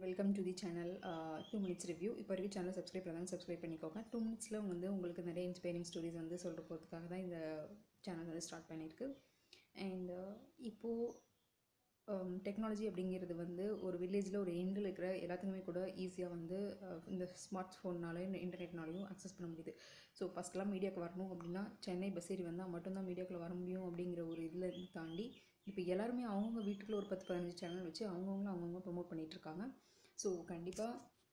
welcome to the channel two minutes review இப்போ வரைக்கும் channel subscribe பண்ணாங்க சப்ஸ்கிரைப் பண்ணிக்கோங்க டூ மினிட்ஸில் வந்து உங்களுக்கு நிறைய இன்ஸ்பைரிங் ஸ்டோரிஸ் வந்து சொல்கிற போகிறதுக்காக தான் இந்த சேனல் வந்து ஸ்டார்ட் பண்ணியிருக்கு அண்ட் இப்போது டெக்னாலஜி அப்படிங்கிறது வந்து ஒரு வில்லேஜில் ஒரு எண்டில் இருக்கிற எல்லாத்துக்குமே கூட ஈஸியாக வந்து அஹ், இந்த ஸ்மார்ட் ஃபோன்னாலையும் இந்த இன்டர்நெட்னாலையும் அக்சஸ் பண்ண முடியுது ஸோ ஃபஸ்ட்லாம் மீடியாவுக்கு வரணும் அப்படின்னா சென்னை பஸ் ஏறி வந்தால் மட்டும்தான் மீடியாக்குள்ளே வர முடியும் அப்படிங்கிற ஒரு இதில் தாண்டி இப்போ எல்லாருமே அவங்கவுங்க வீட்டுக்குள்ள ஒரு பத்து பதினஞ்சு சேனல் வச்சு அவங்கவுங்கள அவங்கவுங்க ப்ரொமோட் பண்ணிகிட்ருக்காங்க ஸோ கண்டிப்பாக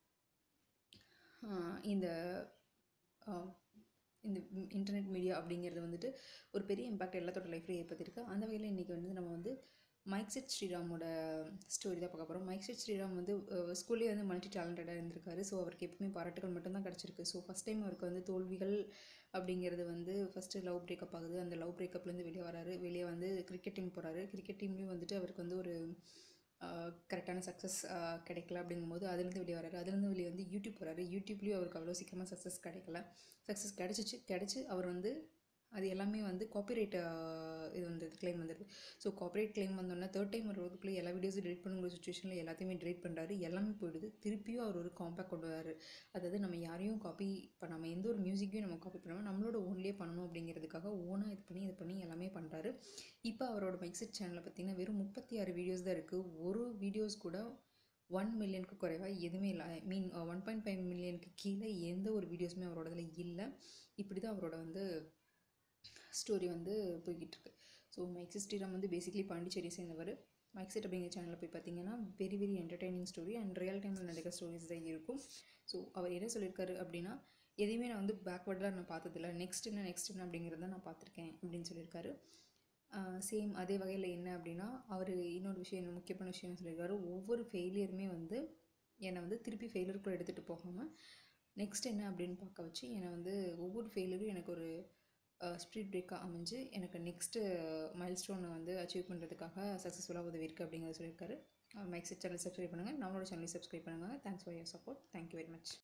இந்த ஆஹ், இந்த இன்டர்நெட் மீடியா அப்படிங்கிறது வந்துட்டு ஒரு பெரிய இம்பாக்ட் எல்லாத்தோட லைஃப்லையும் ஏற்படுத்திருக்கு அந்த வகையில் இன்றைக்கி வந்து நம்ம வந்து மைக் செட் ஸ்ரீராமோட ஸ்டோரி தான் பார்க்க போகிறோம் மைக் செட் ஸ்ரீராம் வந்து ஸ்கூல்லேயே வந்து மல்டி டேலண்டடாக இருந்திருக்காரு ஸோ அவருக்கு எப்பவுமே பாராட்டுகள் மட்டும்தான் கிடச்சிருக்கு ஸோ ஃபஸ்ட் டைம் அவருக்கு வந்து தோல்விகள் அப்படிங்கிறது வந்து ஃபஸ்ட்டு லவ் பிரேக்கப் ஆகுது அந்த லவ் பிரேக்கப்லேருந்து வெளியே வராரு வெளியே வந்து கிரிக்கெட் டீம் போகிறாரு கிரிக்கெட் டீம்லேயும் வந்துட்டு அவருக்கு வந்து ஒரு கரெக்டான சக்ஸஸ் கிடைக்கல அப்படிங்கும்போது அதுலேருந்து வெளியே வராரு அதுலேருந்து வெளியே வந்து யூடியூப் போகிறாரு யூடியூப்லேயும் அவருக்கு அவ்வளோ சீக்கிரமாக சக்ஸஸ் கிடைக்கல சக்ஸஸ் கிடச்சிச்சு கிடச்சி அவர் வந்து அது எல்லாமே வந்து காப்பிரைட் இது வந்து கிளைம் வந்துடுது ஸோ காப்பிரைட் கிளைம் வந்தோடனே தேர்ட் டைம் வருவதுக்குள்ளே எல்லா வீடியோஸும் delete பண்ணுங்கிற சுச்சுவேஷனில் எல்லாத்தையுமே delete பண்ணுறாரு எல்லாமே போயிடுது திருப்பியும் அவர் ஒரு காம்பேக்ட் கொண்டு வராரு அதாவது நம்ம யாரையும் காப்பி பண்ணாமல் எந்த ஒரு மியூசிக்கையும் நம்ம காப்பி பண்ணாமல் நம்மளோட ஓன்லேயே பண்ணணும் அப்படிங்கிறதுக்காக ஓனாக இது பண்ணி இது பண்ணி எல்லாமே பண்ணுறாரு இப்போ அவரோட மைக்செட் சேனலில் பார்த்தீங்கன்னா வெறும் முப்பத்தி ஆறு வீடியோஸ் தான் இருக்குது ஒரு வீடியோஸ் கூட ஒன் மில்லியனுக்கு குறைவாக எதுவுமே இல்லை I mean one point five மில்லியனுக்கு கீழே எந்த ஒரு வீடியோஸுமே அவரோட இதில் இல்லை இப்படி தான் அவரோட வந்து ஸ்டோரி வந்து போய்கிட்டு இருக்கு ஸோ மைக்ஸி ஸ்ரீராம் வந்து பேசிக்கலி பாண்டிச்சேரி சேர்ந்தவர் மைக்ஸெட் அப்படிங்கிற சேனலில் போய் பார்த்தீங்கன்னா very very entertaining story and real டைமில் நடக்கிற ஸ்டோரிஸ் தான் இருக்கும் ஸோ அவர் என்ன சொல்லியிருக்காரு அப்படின்னா எதையுமே நான் வந்து பேக்வர்டாக நான் பார்த்ததில்ல நெக்ஸ்ட் என்ன நெக்ஸ்ட் என்ன அப்படிங்கிறத நான் பார்த்துருக்கேன் அப்படின்னு சொல்லியிருக்காரு சேம் அதே வகையில் என்ன அப்படின்னா அவர் இன்னொரு விஷயம் என்ன முக்கியமான விஷயம் என்ன சொல்லியிருக்காரு ஒவ்வொரு ஃபெயிலியருமே வந்து என்னை வந்து திருப்பி ஃபெயிலியருக்குள்ளே எடுத்துகிட்டு போகாமல் நெக்ஸ்ட் என்ன அப்படின்னு பார்க்க வச்சு என்னை வந்து ஒவ்வொரு ஃபெயிலியரும் எனக்கு ஒரு ஸ்பீட் பிரேக்காக அமைஞ்சு எனக்கு நெக்ஸ்ட்டு மைல் ஸ்டோனை வந்து அச்சீவ் பண்ணுறதுக்காக சக்ஸஸ்ஃபுல்லாக உதவி இருக்குது அப்படிங்கிறத சொல்லியிருக்காரு மைக் சேனல் சப்ஸ்கிரைப் பண்ணுங்கள் நம்மளோட சேனலை சப்ஸ்கிரைப் பண்ணுங்கள் thanks for your support thank you very much